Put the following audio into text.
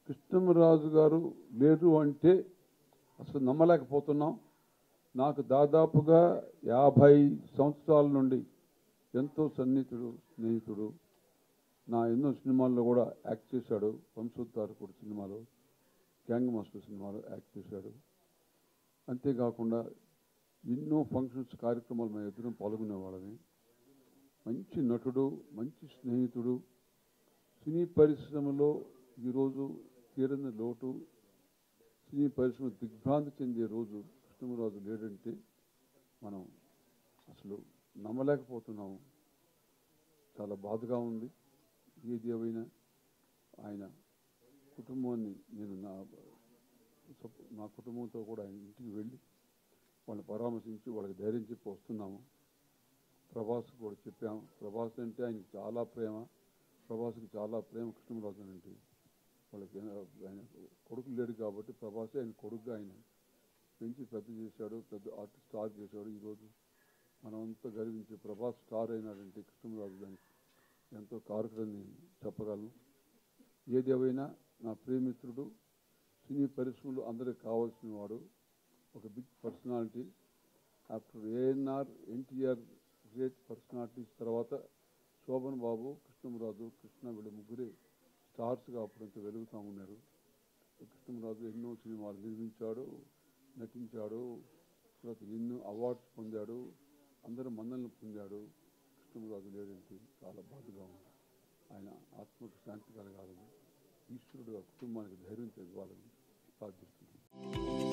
కృష్ణరాజు గారు లేరు అంటే అసలు నమ్మలేకపోతున్నాం నాకు దాదాపుగా యాభై సంవత్సరాల నుండి ఎంతో సన్నిహితుడు స్నేహితుడు నా ఎన్నో సినిమాల్లో కూడా యాక్ట్ చేశాడు వంశోద్ధారకుడు సినిమాలో గ్యాంగ్ మాస్టర్ సినిమాలో యాక్ట్ చేశాడు అంతేకాకుండా ఎన్నో ఫంక్షన్స్ కార్యక్రమాలు మేము ఇద్దరం పాల్గొనేవాళ్ళని మంచి నటుడు మంచి స్నేహితుడు సినీ పరిశ్రమలో ఈరోజు తీరని లోటు సినీ పరిశ్రమ దిగ్భ్రాంతి చెందే రోజు కృష్ణరాజు లేడంటే మనం అసలు నమ్మలేకపోతున్నాము చాలా బాధగా ఉంది ఏది ఏమైనా ఆయన కుటుంబాన్ని నేను నా సపో- నా కుటుంబంతో కూడా ఆయన ఇంటికి వెళ్ళి వాళ్ళని పరామర్శించి వాళ్ళకి ధైర్యం చెప్పి వస్తున్నాము ప్రభాస్ కూడా చెప్పాము ప్రభాస్ అంటే ఆయనకి చాలా ప్రేమ ప్రభాస్కి చాలా ప్రేమ కృష్ణరాజు అంటే వాళ్ళకి ఆయన కొడుకు లేడు కాబట్టి ప్రభాసే ఆయన కొడుకుగా ఆయన పెంచి పెద్ద చేశాడు పెద్ద ఆర్టిస్ట్ స్టార్ చేశాడు ఈరోజు మనమంతా గర్వించి ప్రభాస్ స్టార్ అయినాడంటే కృష్ణరాజు దానికి ఎంతో కారకులని చెప్పగలను ఏదేమైనా నా ప్రియమిత్రుడు సినీ పరిశ్రమలో అందరికి కావాల్సిన వాడు ఒక big personality after ANR NTR great personalities తర్వాత శోభన్ బాబు కృష్ణరాజు కృష్ణ వీళ్ళ ముగ్గురే స్టార్స్గా అప్పుడంతా వెలుగుతూ ఉన్నారు కృష్ణరాజు ఎన్నో సినిమాలు నిర్మించాడు నటించాడు తర్వాత ఎన్నో అవార్డ్స్ పొందాడు అందరూ మన్నలను పొందాడు కృష్ణరాజు లేడంటే చాలా బాధగా ఉంది ఆయన ఆత్మకు శాంతి కలగాలని ఈశ్వరుడు ఆ కుటుంబానికి ధైర్యం ఇవ్వాలని ప్రార్థిస్తున్నాను